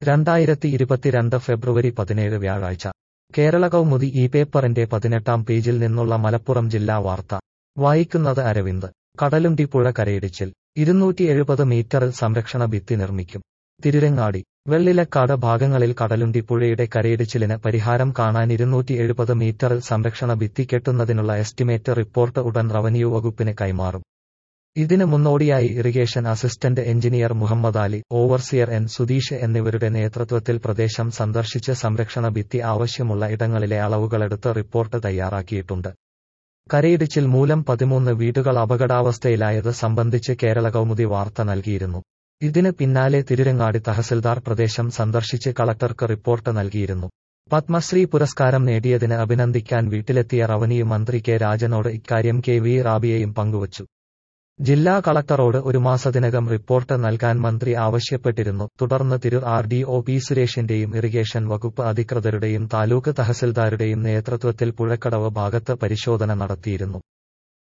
രണ്ടായിരത്തി ഇരുപത്തിരണ്ട് ഫെബ്രുവരി പതിനേഴ് വ്യാഴാഴ്ച കേരള കൗമുദി ഈ പേപ്പറിന്റെ പതിനെട്ടാം പേജിൽ നിന്നുള്ള മലപ്പുറം ജില്ലാ വാർത്ത വായിക്കുന്നത് അരവിന്ദ് കടലുണ്ടി പുഴ കരയിടിച്ചിൽ ഇരുന്നൂറ്റി എഴുപത് മീറ്ററിൽ സംരക്ഷണ ഭിത്തി നിർമ്മിക്കും തിരുരങ്ങാടി വെള്ളിലക്കാട് ഭാഗങ്ങളിൽ കടലുണ്ടി പുഴയുടെ കരയിടിച്ചിലിന് പരിഹാരം കാണാൻ ഇരുന്നൂറ്റി എഴുപത് മീറ്ററിൽ സംരക്ഷണ ഭിത്തി കെട്ടുന്നതിനുള്ള എസ്റ്റിമേറ്റ് റിപ്പോർട്ട് ഉടൻ റവന്യൂ വകുപ്പിന് കൈമാറും ഇതിന് മുന്നോടിയായി irrigation assistant engineer Muhammad Ali overseer N Sudheesh എന്നിവരുടെ നേതൃത്വത്തിൽ പ്രദേശം സന്ദർശിച്ച് സംരക്ഷണ ഭിത്തി ആവശ്യമുള്ള ഇടങ്ങളിലെ അളവുകളെടുത്ത് റിപ്പോർട്ട് തയ്യാറാക്കിയിട്ടുണ്ട് കരയിടിച്ചിൽ മൂലം പതിമൂന്ന് വീടുകൾ അപകടാവസ്ഥയിലായത് സംബന്ധിച്ച് കേരള കൗമുദി വാർത്ത നൽകിയിരുന്നു ഇതിന് പിന്നാലെ തിരുരങ്ങാടി തഹസിൽദാർ പ്രദേശം സന്ദർശിച്ച് കളക്ടർക്ക് റിപ്പോർട്ട് നൽകിയിരുന്നു പത്മശ്രീ പുരസ്കാരം നേടിയതിന് അഭിനന്ദിക്കാൻ വീട്ടിലെത്തിയ റവന്യൂ മന്ത്രി കെ രാജനോട് ഇക്കാര്യം കെ വി റാബിയയും പങ്കുവച്ചു ജില്ലാ കളക്ടറോട് ഒരു മാസത്തിനകം റിപ്പോർട്ട് നൽകാൻ മന്ത്രി ആവശ്യപ്പെട്ടിരുന്നു തുടർന്ന് Tirur R D O P സുരേഷിന്റെയും ഇറിഗേഷൻ വകുപ്പ് അധികൃതരുടെയും താലൂക്ക് തഹസിൽദാരുടെയും നേതൃത്വത്തിൽ പുഴക്കടവ് ഭാഗത്ത് പരിശോധന നടത്തിയിരുന്നു